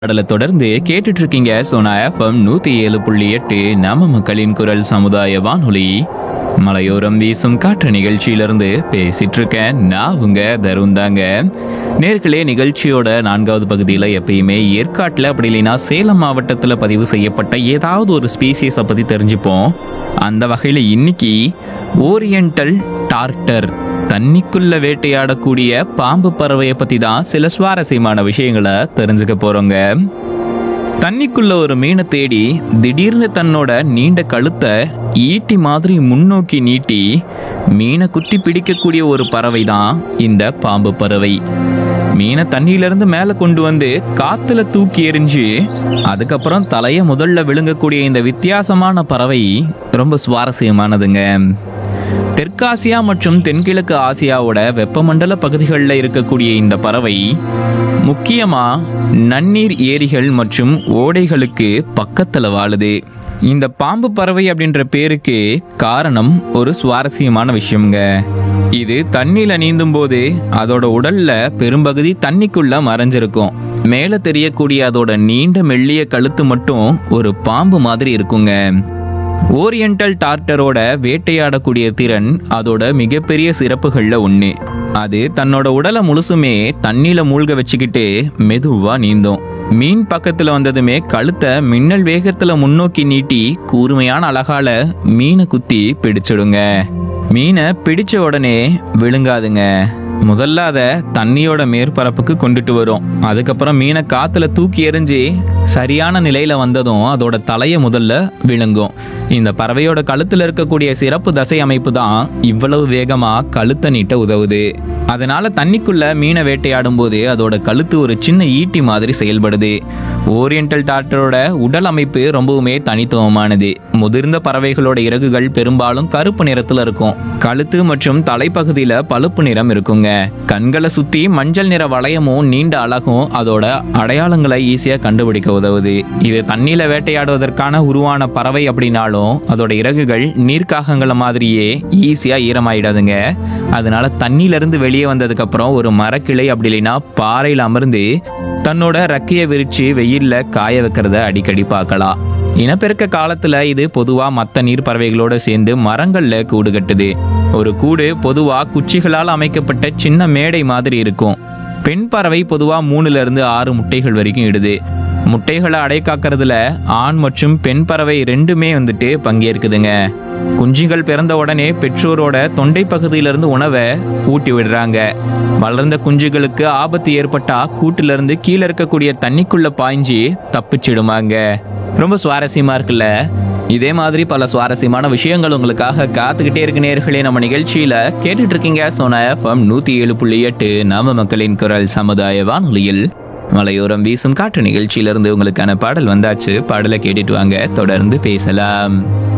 பாடலை தொடர்ந்து கேட்டுட்டு இருக்கீங்க சோனா எஃப்எம் நூத்தி ஏழு புள்ளி எட்டு நம்ம மக்களின் குரல் சமுதாய வானொலி மலையோரம் வீசும் காற்று நிகழ்ச்சியிலிருந்து பேசிட்டு இருக்கேன் நான் உங்க தருண் தாங்க நேர்களே நிகழ்ச்சியோட நான்காவது பகுதியில் எப்பயுமே ஏற்காட்டில் அப்படி இல்லைன்னா சேலம் மாவட்டத்தில் பதிவு செய்யப்பட்ட ஏதாவது ஒரு ஸ்பீசிஸை பற்றி தெரிஞ்சுப்போம் அந்த வகையில் இன்னைக்கு ஓரியண்டல் டார்டர் தண்ணிக்குள்ள வேட்டையாடக்கூடிய பாம்பு பறவையை பத்தி தான் சில சுவாரஸ்யமான விஷயங்களை தெரிஞ்சுக்க போறோங்க தண்ணிக்குள்ள ஒரு மீனை தேடி திடீர்னு தன்னோட நீண்ட கழுத்தை ஈட்டி மாதிரி முன்னோக்கி நீட்டி மீனை குத்தி பிடிக்கக்கூடிய ஒரு பறவை தான் இந்த பாம்பு பறவை மீனை தண்ணியிலிருந்து மேலே கொண்டு வந்து காத்துல தூக்கி எறிஞ்சு அதுக்கப்புறம் தலையை முதல்ல விழுங்கக்கூடிய இந்த வித்தியாசமான பறவை ரொம்ப சுவாரஸ்யமானதுங்க தெற்காசியா மற்றும் தென்கிழக்கு ஆசியாவோட வெப்பமண்டல பகுதிகளில் இருக்கக்கூடிய இந்த பறவை முக்கியமா நன்னீர் ஏரிகள் மற்றும் ஓடைகளுக்கு பக்கத்துல வாழுது இந்த பாம்பு பறவை அப்படின்ற பேருக்கு காரணம் ஒரு சுவாரஸ்யமான விஷயம்ங்க இது தண்ணியில நீந்தும் போது அதோட உடல்ல பெரும்பகுதி தண்ணிக்குள்ள மறைஞ்சிருக்கும் மேலே தெரியக்கூடிய அதோட நீண்ட மெல்லிய கழுத்து மட்டும் ஒரு பாம்பு மாதிரி இருக்குங்க ஓரியண்டல் டார்டரோட வேட்டையாடக்கூடிய திறன் அதோட மிகப்பெரிய சிறப்புகள்ல ஒண்ணு அது தன்னோட உடலை முழுசுமே தண்ணியில மூழ்க வச்சுக்கிட்டு மெதுவா நீந்தும் மீன் பக்கத்துல வந்ததுமே கழுத்தை மின்னல் வேகத்துல முன்னோக்கி நீட்டி கூர்மையான அழகால மீனை குத்தி பிடிச்சிடுங்க மீனை பிடிச்ச உடனே விழுங்காதுங்க முதல்ல அதை தண்ணியோட மேற்பரப்புக்கு கொண்டுட்டு வரும் அதுக்கப்புறம் மீனை காத்துல தூக்கி எறிஞ்சு சரியான நிலையில வந்ததும் அதோட தலையை முதல்ல விழுங்கும் இந்த பறவையோட கழுத்துல இருக்கக்கூடிய சிறப்பு தசை அமைப்பு தான் இவ்வளவு வேகமா கழுத்தை நீட்ட உதவுது அதனால தண்ணிக்குள்ள மீனை வேட்டையாடும் போது அதோட கழுத்து ஒரு சின்ன ஈட்டி மாதிரி செயல்படுது ஓரியண்டல் டார்டரோட உடல் அமைப்பு ரொம்பவுமே தனித்துவமானது முதிர்ந்த பறவைகளோட இறகுகள் பெரும்பாலும் கருப்பு நிறத்துல இருக்கும் கழுத்து மற்றும் தலைப்பகுதியில பழுப்பு நிறம் இருக்குங்க கண்களை சுத்தி மஞ்சள் நிற வளையமும் நீண்ட அழகும் அதோட அடையாளங்களை ஈஸியா கண்டுபிடிக்க உதவுது இது தண்ணியில வேட்டையாடுவதற்கான உருவான பறவை அப்படின்னாலும் அதோட இறகுகள் நீர்க்காகங்களை மாதிரியே ஈஸியா ஈரமாயிடாதுங்க அதனால தண்ணியில இருந்து வெளியே வந்ததுக்கு அப்புறம் ஒரு மரக்கிளை அப்படி இல்லைன்னா பாறையில் அமர்ந்து தன்னோட ரெக்கையை விரிச்சு வெயில்ல காய வைக்கிறத அடிக்கடி பார்க்கலாம் இனப்பெருக்க காலத்துல இது பொதுவா மற்ற நீர் பறவைகளோட சேர்ந்து மரங்கள்ல கூடு கட்டுது ஒரு கூடு பொதுவா குச்சிகளால் அமைக்கப்பட்ட சின்ன மேடை மாதிரி இருக்கும் பெண் பறவை பொதுவா மூணுல இருந்து ஆறு முட்டைகள் வரைக்கும் இடுது முட்டைகளை அடை காக்கிறதுல ஆண் மற்றும் பெண் பறவை ரெண்டுமே வந்துட்டு பங்கேற்குதுங்க குஞ்சுகள் பிறந்த உடனே பெற்றோரோட தொண்டை பகுதியிலிருந்து உணவை ஊட்டி விடுறாங்க வளர்ந்த குஞ்சுகளுக்கு ஆபத்து ஏற்பட்டா கூட்டுல இருந்து கீழே இருக்கக்கூடிய தண்ணிக்குள்ள பாய்ஞ்சி தப்பிச்சிடுமாங்க ரொம்ப சுவாரஸ்யமா இருக்குல்ல இதே மாதிரி பல சுவாரஸ்யமான விஷயங்கள் உங்களுக்காக காத்துக்கிட்டே இருக்கு நேர்களே நம்ம நிகழ்ச்சியில கேட்டுட்டு இருக்கீங்க சோனா எஃப்எம் நூத்தி ஏழு புள்ளி எட்டு நாம மக்களின் குரல் சமுதாய வானொலியில் மலையோரம் வீசும் காற்று நிகழ்ச்சியிலிருந்து உங்களுக்கான பாடல் வந்தாச்சு பாடலை கேட்டுட்டு வாங்க தொடர்ந்து பேசலாம்